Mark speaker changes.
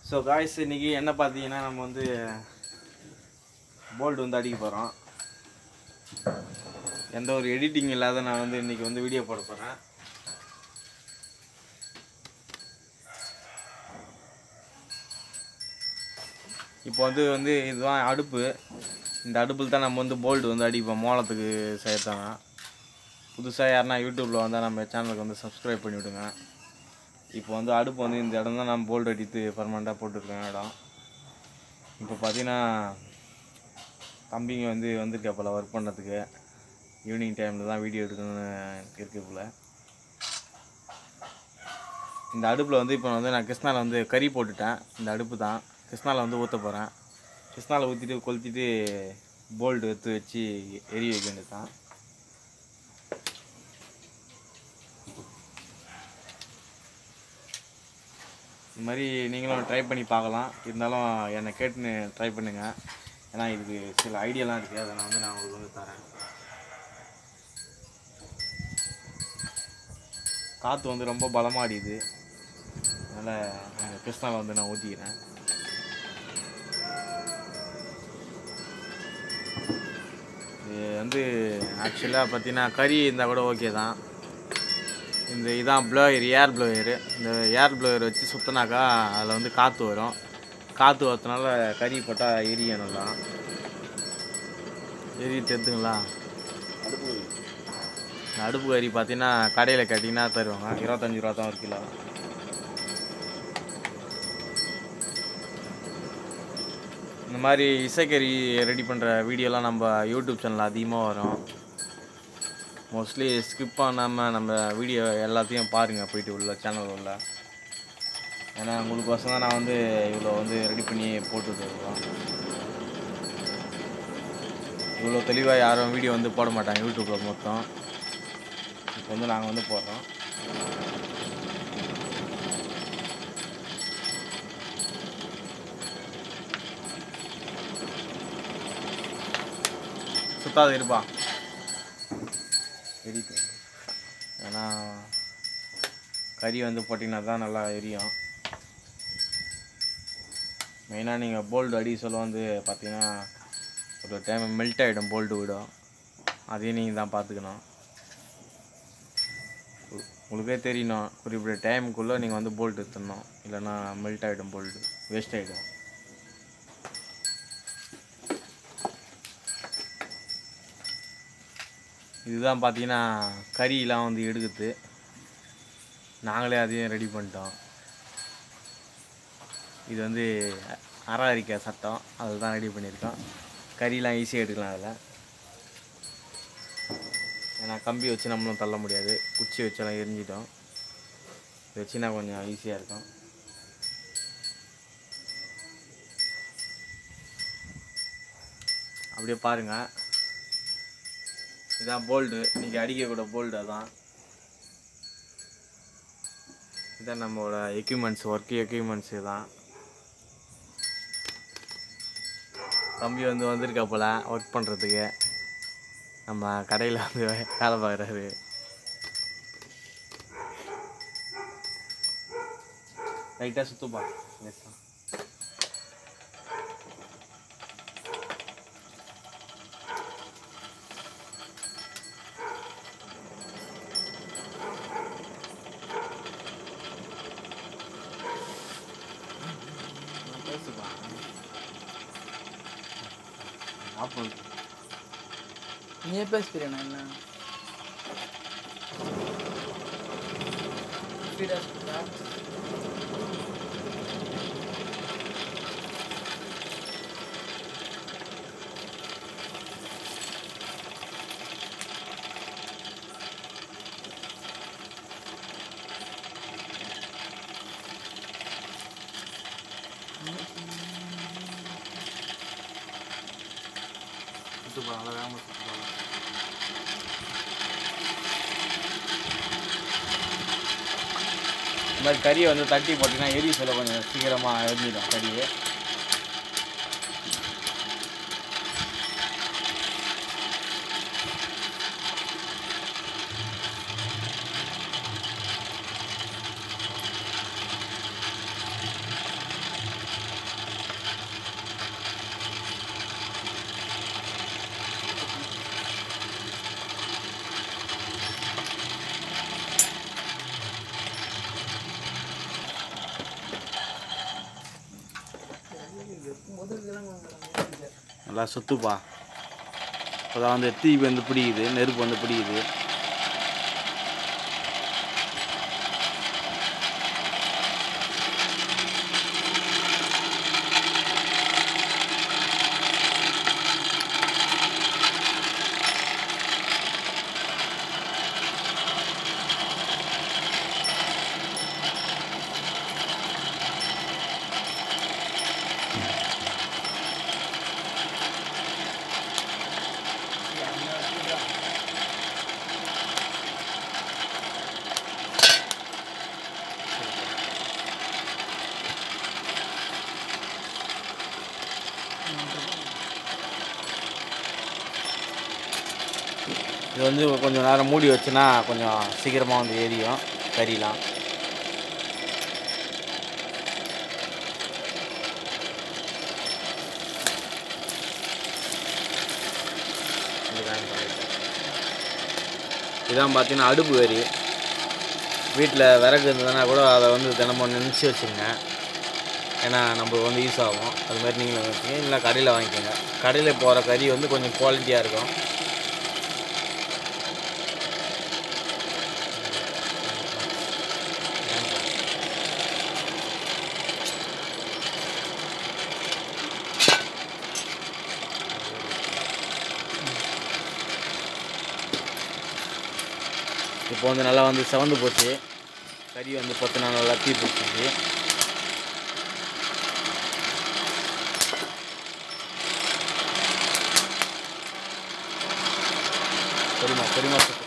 Speaker 1: So guys இன்னைக்கு என்ன பார்த்தீங்கன்னா நம்ம வந்து போல்ட் வந்து அடிக்க போகிறோம் எந்த ஒரு எடிட்டிங் இல்லாத நான் வந்து இன்னைக்கு வந்து வீடியோ போட போகிறேன் இப்போ வந்து வந்து இதுதான் அடுப்பு இந்த அடுப்பில் தான் நம்ம வந்து போல்ட் வந்து அடிப்போம் மோளத்துக்கு செய்யறதாங்க புதுசாக யாருன்னா யூடியூப்பில் வந்தால் நம்ம சேனலுக்கு வந்து சப்ஸ்கிரைப் பண்ணி விடுங்க இப்போ வந்து அடுப்பு வந்து இந்த இடம் தான் நான் போல்ட் அடித்து பர்மனெண்ட்டாக போட்டுருக்கேன் இடம் இப்போ பார்த்தீங்கன்னா தம்பிங்க வந்து வந்திருக்கா போல் ஒர்க் பண்ணுறதுக்கு ஈவினிங் டைமில் தான் வீடியோ எடுக்கணும்னு இருக்கு போல் இந்த அடுப்பில் வந்து இப்போ வந்து நான் கிருஷ்ணாவில் வந்து கறி போட்டுட்டேன் இந்த அடுப்பு தான் கிருஷ்ணாவில் வந்து ஊற்ற போகிறேன் கிருஷ்ணாவில் ஊற்றிட்டு கொளுத்திட்டு போல்டு எடுத்து வச்சு எரிய வைக்க வேண்டியது தான் இந்த மாதிரி நீங்களும் ட்ரை பண்ணி பார்க்கலாம் இருந்தாலும் என்னை கேட்டுன்னு ட்ரை பண்ணுங்கள் ஏன்னா இதுக்கு சில ஐடியாலாம் இருக்குது அதை நான் வந்து நான் உங்களுக்கு வந்து தரேன் காற்று வந்து ரொம்ப பலமாக அடியுது அதனால் நாங்கள் கிருஷ்ணாவில் வந்து நான் ஊற்றிக்கிறேன் இது வந்து ஆக்சுவலாக பார்த்தீங்கன்னா கறி இருந்தால் கூட ஓகே தான் இந்த இதான் ப்ளோயர் ஏர் ப்ளோயரு இந்த ஏர் ப்ளோயர் வச்சு சுற்றினாக்கா அதில் வந்து காற்று வரும் காற்று வரதுனால கறி போட்டால் எரியும் நல்லா எரி தெரிதுங்களா இந்த அடுப்பு கறி பார்த்தீங்கன்னா கடையில் கேட்டிங்கன்னா தருவாங்க இருபத்தஞ்சி ரூபா தான் ஒரு கிலோ இந்த மாதிரி இசைக்கறி ரெடி பண்ணுற வீடியோலாம் நம்ம யூடியூப் சேனலில் அதிகமாக வரும் மோஸ்ட்லி ஸ்கிப் பண்ணாமல் நம்ம வீடியோ எல்லாத்தையும் பாருங்கள் போயிட்டு உள்ள சேனல் உள்ள ஏன்னா உங்களுக்கு வசம் தான் நான் வந்து இவ்வளோ வந்து ரெடி பண்ணி போட்டுட்டு இருக்கோம் இவ்வளோ தெளிவாக யாரும் வீடியோ வந்து போட மாட்டாங்க யூடியூப்பில் மொத்தம் இப்போ வந்து நாங்கள் வந்து போடுறோம் சுத்தாது இருப்பா எரிக்கும் ஏன்னா கறி வந்து போட்டிங்கன்னா தான் நல்லா எரியும் மெயினாக நீங்கள் போல்டு அடி சொல்ல வந்து பார்த்தீங்கன்னா ஒரு டைம் மெல்ட் ஆகிடும் போல்டு விடும் அதையும் நீங்கள் தான் பார்த்துக்கணும் உ- உங்களுக்கே தெரியணும் குறிப்பிட்ட டைமுக்குள்ளே நீங்கள் வந்து போல்ட் எடுத்துடணும் இல்லைன்னா மெல்ட் ஆகிடும் போல்டு வேஸ்ட் ஆகிடும் இதுதான் பார்த்தீங்கன்னா கறியெலாம் வந்து எடுக்குது நாங்களே அதையும் ரெடி பண்ணிட்டோம் இது வந்து அ- அராரிக்காய் சட்டம் அதில் தான் ரெடி பண்ணியிருக்கோம் கறியெலாம் ஈஸியாக எடுக்கலாம் அதில் ஏன்னா கம்பி வச்சு நம்மளும் தள்ள முடியாது குச்சி வச்செல்லாம் எரிஞ்சிட்டோம் இது வச்சுனா கொஞ்சம் ஈஸியாக இருக்கும் அப்படியே பாருங்கள் இதான் போல்டு இன்றைக்கி அடிக்கக்கூட போல்டு அதான் இதான் நம்மளோட எக்யூப்மெண்ட்ஸ் ஒர்க் எக்யூப்மெண்ட்ஸ் தான் தம்பி வந்து வந்திருக்கா போல ஒர்க் பண்ணுறதுக்கு நம்ம கடையில் வந்து வேலை பார்க்குறாரு லைட்டாக சுற்றுப்பா லேசா. பேசுப்பா ஆப்பிள்
Speaker 2: நீயே பேசுகிறேன் என்ன ஸ்பீடாக ஸ்பீடா
Speaker 1: சுற்றுப்பா நல்லா வேகமாக சுற்றுப்பா இந்த மாதிரி கறியை வந்து தட்டி போட்டிங்கன்னா எரி சொல்ல கொஞ்சம் சீக்கிரமாக எரிஞ்சிடும் கறியை நல்லா சுத்துப்பா இப்போ தான் வந்து தீ வந்து பிடிக்குது நெருப்பு வந்து பிடிக்குது இது வந்து கொஞ்சம் நேரம் மூடி வச்சுனா கொஞ்சம் சீக்கிரமாக வந்து எரியும் கறிலாம் இதான் பார்த்தீங்கன்னா அடுப்பு கறி வீட்டில் விறகு இருந்ததுன்னா கூட அதை வந்து தினமும் நினச்சி வச்சுங்க ஏன்னா நம்மளுக்கு வந்து யூஸ் ஆகும் அது மாதிரி நீங்களும் வச்சுங்க இல்லை கடையில் வாங்கிக்கோங்க கடையில் போகிற கறி வந்து கொஞ்சம் குவாலிட்டியாக இருக்கும் இப்போ வந்து நல்லா வந்து செவந்து போச்சு கறி வந்து பத்து நாள் நல்லா தீ பிடிச்சிச்சு சரிம்மா சரிம்மா